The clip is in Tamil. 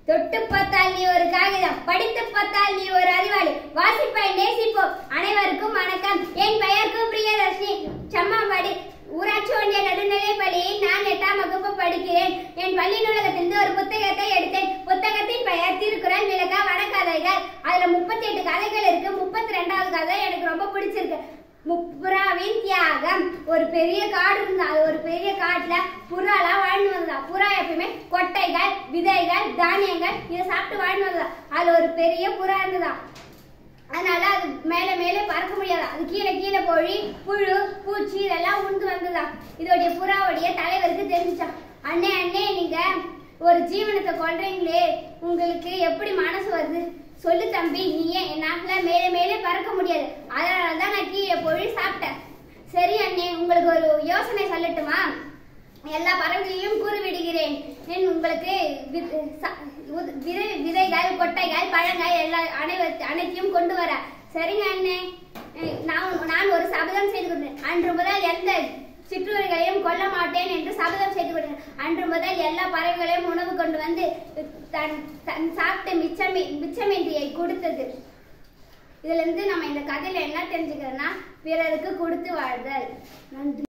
தொட்டு பார்த்தால் நீ ஒரு காகிதம் படித்து பார்த்தால் நீ ஒரு அறிவாளி வாசிப்பை நேசிப்போம் அனைவருக்கும் வணக்கம் என் பெயர் கு பிரியதர்ஷினி சம்மாம்பாடி ஊராட்சி ஒன்றிய நடுநிலைப் பள்ளியில் நான் எட்டாம் வகுப்பு படிக்கிறேன் என் பள்ளி நூலகத்திலிருந்து ஒரு புத்தகத்தை எடுத்தேன் புத்தகத்தின் பெயர் திருக்குறள் விளக்க வடகதைகள் அதுல முப்பத்தி எட்டு கதைகள் இருக்கு முப்பத்தி ரெண்டாவது கதை எனக்கு ரொம்ப பிடிச்சிருக்கு முப்புறாவின் தியாகம் ஒரு பெரிய காடு இருந்தா அது ஒரு பெரிய காட்டுல புறாலாம் வாழ்ந்து வந்ததா புறா எப்பயுமே கொட்டைகள் விதைகள் தானியங்கள் இதை சாப்பிட்டு வாழ்ந்து வந்ததா அதுல ஒரு பெரிய புறா இருந்ததா அதனால அது மேலே மேலே பறக்க முடியாதா அது கீழே கீழே போய் புழு பூச்சி இதெல்லாம் உண்டு வந்ததா இதோடைய புறாவுடைய தலைவருக்கு தெரிஞ்சுச்சான் அண்ணே அண்ணே நீங்க ஒரு ஜீவனத்தை கொல்றீங்களே உங்களுக்கு எப்படி மனசு வருது சொல்லு தம்பி நீ ஏன் என்னால மேலே மேலே பறக்க முடியாது அதனால தான் நான் கீழே போய் சாப்பிட்டேன் சரி அண்ணே உங்களுக்கு ஒரு யோசனை சொல்லட்டுமா எல்லா பறவைகளையும் கூறிவிடுகிறேன் நான் உங்களுக்கு வி- ச- உத- விதை விதைகள் கொட்டைகள் பழங்கள் எல்லா அனைவ- அனைத்தையும் கொண்டு வர சரிங்க அண்ணே அஹ் நான் நான் ஒரு சபதம் செய்து கொண்டேன் அன்று முதல் எந்த சிற்றுரைகளையும் கொல்ல மாட்டேன் என்று சபதம் செய்து கொண்டேன் அன்று முதல் எல்லா பறவைகளையும் உணவு கொண்டு வந்து தன் தன் சாப்பிட்ட மிச்சமி மிச்சமின்றியை கொடுத்தது இதுல இருந்து நம்ம இந்த கதையில என்ன தெரிஞ்சுக்கிறோம்னா பிறருக்கு கொடுத்து வாழ்தல் நன்றி